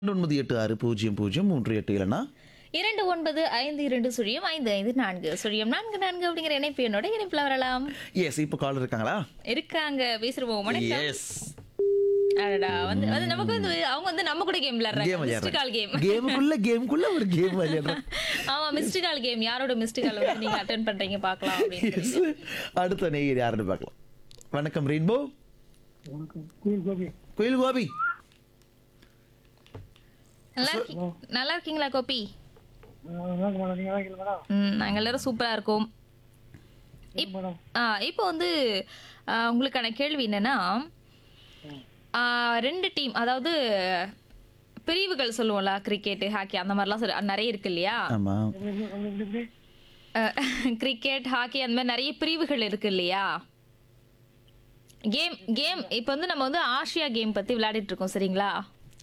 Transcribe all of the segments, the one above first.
ஒன்பது எட்டு ஆறு பூஜ்ஜியம் பூஜ்ஜியம் மூன்று எட்டு இல்லைன்னா இரண்டு ஒன்பது ஐந்து இரண்டு சுழியம் ஐந்து ஐந்து நான்கு சுழியம் நான்கு நான்கு அப்படிங்கிற இணைப்பு என்னோட இணைப்புல வரலாம் எஸ் இப்போ கால் இருக்காங்களா இருக்காங்க பேசுறோம் வணக்கம் எஸ் அடடா வந்து வந்து நமக்கு வந்து அவங்க வந்து நம்ம கூட கேம் விளையாடுறாங்க கேம் மிஸ்டு கால் கேம் கேமுக்குள்ள கேமுக்குள்ள ஒரு கேம் விளையாடுறேன் ஆமா மிஸ்டு கால் கேம் யாரோட மிஸ்டு கால் வந்து நீங்க அட்டென்ட் பண்றீங்க பார்க்கலாம் அப்படின்னு Yes. அடுத்த நேயர் யாருன்னு பார்க்கலாம் வணக்கம் ரெயின்போ குயில் கோபி நல்லா இருக்கீங்க நல்லா இருக்கீங்களா கோபி ம் நாங்க எல்லாரும் சூப்பரா இருக்கோம் இப்- ஆ, இப்போ வந்து ஆ, உங்களுக்கான கேள்வி என்னன்னா ஆ, ரெண்டு டீம் அதாவது பிரிவுகள் சொல்லுவோம்ல கிரிக்கெட் ஹாக்கி அந்த மாதிரிலாம் சொல்லு நிறைய இருக்கு இல்லையா ஆமா கிரிக்கெட் ஹாக்கி அந்த மாதிரி நிறைய பிரிவுகள் இருக்கு இல்லையா கேம் கேம் இப்போ வந்து நம்ம வந்து ஆசியா கேம் பத்தி விளையாடிட்டு இருக்கோம் சரிங்களா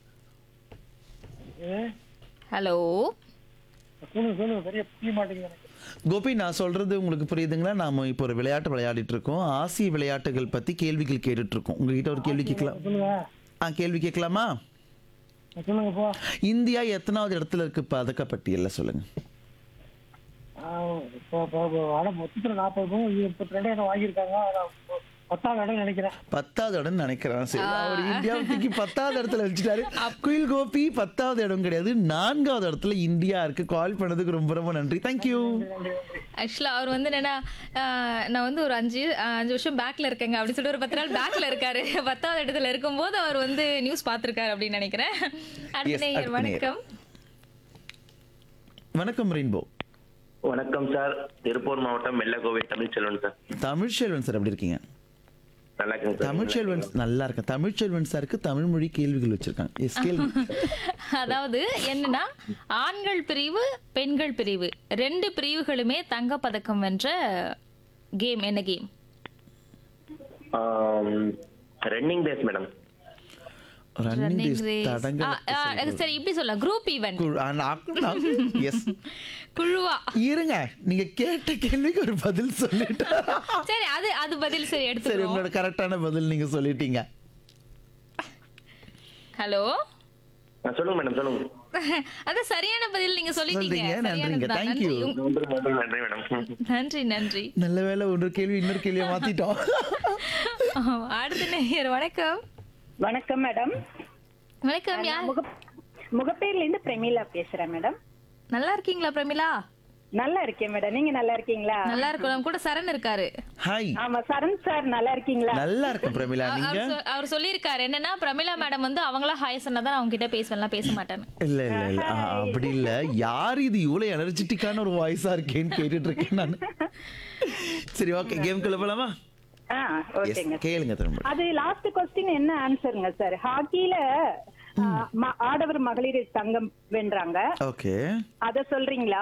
ஹலோ சொல்லுங்க சொல்லுங்க சரியா புரிய மாட்டேங்குது எனக்கு கோபி நான் சொல்றது உங்களுக்கு புரியுதுங்களா நாம இப்போ ஒரு விளையாட்டு விளையாடிட்டு இருக்கோம் ஆசிய விளையாட்டுகள் பத்தி கேள்விகள் கேட்டுட்டு இருக்கோம் உங்ககிட்ட ஒரு கேள்வி கேட்கலாம் சொல்லுங்க ஆ கேள்வி கேட்கலாமா சொல்லுங்க போ இந்தியா எத்தனாவது இடத்துல இருக்கு பதக்கப்பட்டியல்ல சொல்லுங்க ஆஹ் இப்போ இப்போ இப்போ ஆனா மொத்தத்தில் நாற்பது பவுன் முப்பத்தி ரெண்டு இடம் வாங்கியிருக்காங்க ஆனா ப- பத்தாவது இடம் நினைக்கிறேன் பத்தாவது இடம் நினைக்கிறேன் சரி அவர் இந்தியாவை தூக்கி பத்தாவது இடத்துல வச்சுட்டாரு குயில் கோபி பத்தாவது இடம் கிடையாது நான்காவது இடத்துல இந்தியா இருக்கு கால் பண்ணதுக்கு ரொம்ப ரொம்ப நன்றி தேங்க்யூ ஆக்சுவலா அவர் வந்து என்னன்னா ஆஹ், நான் வந்து ஒரு அஞ்சு ஆஹ், அஞ்சு வருஷம் பேக்ல இருக்கேங்க அப்படின்னு சொல்லிட்டு ஒரு பத்து நாள் பேக்ல இருக்காரு பத்தாவது இடத்துல இருக்கும்போது அவர் வந்து நியூஸ் பார்த்திருக்காரு அப்படின்னு நினைக்கிறேன் அடுத்த Yes, நேயர் அடுத்த நேயர். வணக்கம் வணக்கம் ரெயின்போ வணக்கம் சார் திருப்பூர் மாவட்டம் வெள்ளக்கோவில் தமிழ்ச்செல்வன் சார் தமிழ்ச்செல்வன் சார் எப்படி இருக்கீங்க நல்லா இருக்குங்க சார் தமிழ்ச்செல்வன் நல்லா இருக்கேன் தமிழ்ச்செல்வன் சாருக்கு தமிழ் மொழி கேள்விகள் வச்சிருக்காங்க எஸ் கேள்வி அதாவது என்னன்னா ஆண்கள் பிரிவு பெண்கள் பிரிவு ரெண்டு பிரிவுகளுமே தங்கப் பதக்கம் வென்ற கேம் என்ன game running race madam running race தடங்க சரி இப்படி சொல்லலாம் குரூப் ஈவென்ட் எஸ் குழுவா இருங்க நீங்க கேட்ட கேள்விக்கு ஒரு பதில் சொல்லிட்டேன் சரி அது அது பதில் சரி சரி எடுத்துக்கிறோம் உங்களோட கரெக்டான பதில் நீங்க சொல்லிட்டீங்க ஹலோ சொல்லுங்க மேடம் சொல்லுங்க அதான் சரியான பதில் நீங்க சொல்லிட்டீங்க சொல்றீங்க, நன்றிங்க. சரியானதுதான். Thank you. நன்றி. நன்றி நன்றி நன்றி மேடம் நன்றி நன்றி நல்ல வேளை ஒரு கேள்வி இன்னொரு கேள்வியை மாத்திட்டோம் ஆமா, அடுத்த நேயர் வணக்கம் வணக்கம் மேடம் வணக்கம் யார் முக முகப்பேர்ல இருந்து பிரமீளா பேசுறேன் மேடம் நல்லா இருக்கீங்களா பிரமிளா நல்லா இருக்கேன் மேடம் நீங்க நல்லா இருக்கீங்களா நல்லா இருக்கும் நம்ம கூட சரண் இருக்காரு ஹாய் ஆமா சரண் சார் நல்லா இருக்கீங்களா நல்லா இருக்கேன் பிரமிளா நீங்க அவர் சொ- அவர் சொல்லியிருக்காரு என்னன்னா பிரமிளா மேடம் வந்து அவங்களா ஹாய் சொன்னாதான் அவங்க கிட்ட பேசுவேன்லாம் பேச மாட்டேன்னு இல்ல இல்ல இல்ல ஆ, அப்படி இல்ல யார் இது இவ்வளவு எனர்ஜெட்டிக்கான ஒரு வாய்ஸா இருக்கேன்னு கேட்டுட்டு இருக்கேன் நான் சரி ஓகே கேம் குள்ள போலாமா ஆ Yes, ஓகேங்க கேளுங்க திரும்ப அது லாஸ்ட் கொஸ்டின் என்ன ஆன்சருங்க சார் ஹாக்கில ஆ, ம- ஆடவர் மகளிர் தங்கம் வென்றாங்க ஓகே அத சொல்றீங்களா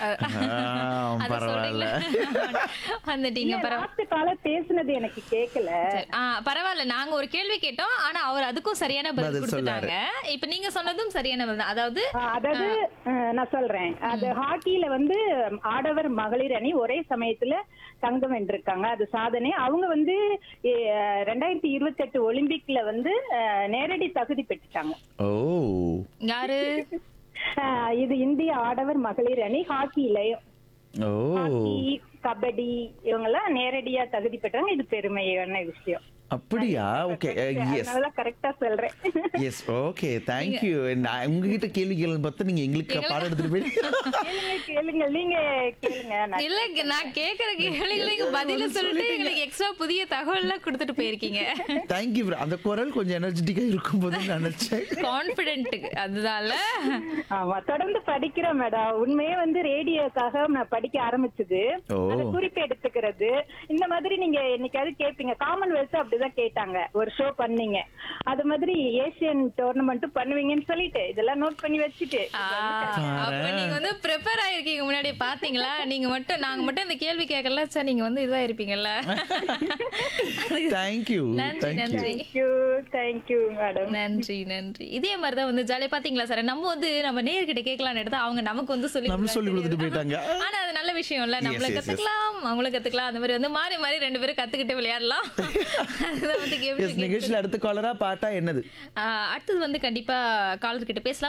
அத பரவாயில்ல சொல்றீங்களா? வந்துட்டீங்க பரவாயில்ல லாஸ்ட் கால பேசுனது எனக்கு கேக்கல சரி. ஆ, பரவாயில்ல நாங்க ஒரு கேள்வி கேட்டோம் ஆனா அவர் அதுக்கும் சரியான பதில் பதில் கொடுத்துட்டாங்க இப்ப நீங்க சொன்னதும் சரியான பதில் தான் அதாவது ஆ, அதாவது அஹ், நான் சொல்றேன் அது ஹாக்கில வந்து ஆடவர் மகளிர் அணி ஒரே சமயத்துல தங்கம் வென்றிருக்காங்க அது சாதனை அவங்க வந்து அஹ், ரெண்டாயிரத்தி இருபத்தி எட்டு ஒலிம்பிக்ல வந்து அஹ், நேரடி தகுதி பெற்றுட்டாங்க ஓ யாரு அஹ், இது இந்திய ஆடவர் மகளிர் அணி ஹாக்கிலயும் ஓ ஹாக்கி கபடி இவங்க எல்லாம் நேரடியா தகுதி பெற்றாங்க இது பெருமையான விஷயம் அப்படியா ஓகே எஸ் அதனால கரெக்டா சொல்றேன் எஸ் ஓகே தேங்க்யூ நான் உங்ககிட்ட கேள்வி கேள்வி பார்த்து நீங்க எங்களுக்கு பாடம் எடுத்துட்டு போயிட்டீங்க கேளுங்க கேளுங்க நீங்க கேளுங்க நான் இல்ல நான் கேக்குற கேள்விகளுக்கு பதில சொல்லிட்டு எங்களுக்கு எக்ஸ்ட்ரா புதிய தகவல் எல்லாம் கொடுத்துட்டு போயிருக்கீங்க தேங்க்யூ அந்த குரல் கொஞ்சம் எனர்ஜெட்டிக்கா இருக்கும்போது நினைச்சேன் கான்பிடென்ட் அதுதான்ல ஆமா தொடர்ந்து படிக்கிறேன் மேடம் உண்மையே வந்து ரேடியோக்காக நான் படிக்க ஆரம்பிச்சது ஓ. அது குறிப்பு எடுத்துக்கிறது இந்த மாதிரி நீங்க என்னைக்காவது கேட்பீங்க காமன்வெல்த் அப்படிதான் கேட்டாங்க ஒரு ஷோ பண்ணீங்க அது மாதிரி ஏசியன் டோர்னமெண்ட்டும் பண்ணுவீங்கன்னு சொல்லிட்டு இதெல்லாம் நோட் பண்ணி வச்சுட்டு ஆ, அப்ப நீங்க வந்து ப்ரிப்பேர் ஆயிருக்கீங்க முன்னாடி பாத்தீங்களா நீங்க மட்டும் நாங்க மட்டும் இந்த கேள்வி கேட்கல சார் நீங்க வந்து இதுவா இருப்பீங்கல்ல தேங்க்யூ நன்றி தேங்க்யூ நன்றி தேங்க்யூ தேங்க்யூ மேடம் நன்றி நன்றி இதே மாதிரிதான் வந்து ஜாலியா பாத்தீங்களா சார் நம்ம வந்து நம்ம நேர்கிட்ட கேட்கலாம்னு எடுத்தா அவங்க நமக்கு வந்து சொல்லி நம்ம சொல்லி கொடுத்துட்டு போயிட்டாங்க ஆனா அது நல்ல விஷயம் இல்ல நம்மள yes, yes. கத்துக்கலாம் அவங்கள கத்துக்கலாம் அந்த மாதிரி வந்து மாறி மாறி ரெண்டு பேரும் கத்துக்கிட்டு விளையாடலாம் அதுதான் வந்து game எஸ் நிகழ்ச்சியில் அடுத்த காலரா பாட்டா என்னது ஆஹ் அடுத்தது வந்து கண்டிப்பா காலர் கிட்ட பேசலாம்